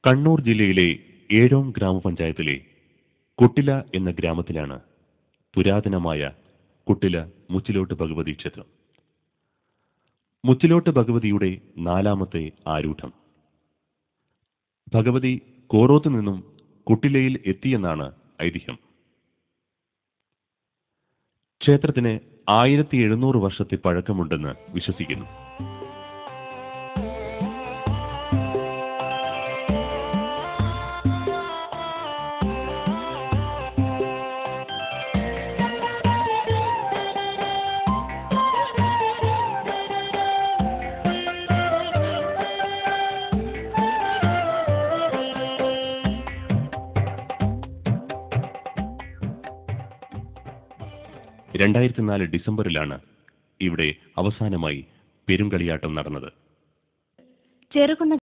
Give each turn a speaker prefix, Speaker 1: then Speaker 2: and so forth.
Speaker 1: കണ്ണൂർ ജില്ലയിലെ ഏഴോം ഗ്രാമപഞ്ചായത്തിലെ കുട്ടില എന്ന ഗ്രാമത്തിലാണ് പുരാതനമായ കുട്ടില മുച്ചിലോട്ട് ഭഗവതി ക്ഷേത്രം മുച്ചിലോട്ട് ഭഗവതിയുടെ നാലാമത്തെ ആരൂഢം ഭഗവതി കോറോത്ത് നിന്നും കുട്ടിലയിൽ എത്തിയെന്നാണ് ഐതിഹ്യം ക്ഷേത്രത്തിന് ആയിരത്തി എഴുന്നൂറ് വർഷത്തെ പഴക്കമുണ്ടെന്ന് വിശ്വസിക്കുന്നു രണ്ടായിരത്തി നാല് ഡിസംബറിലാണ് ഇവിടെ അവസാനമായി പെരുങ്കളിയാട്ടം നടന്നത്
Speaker 2: ചെറുകുന്ന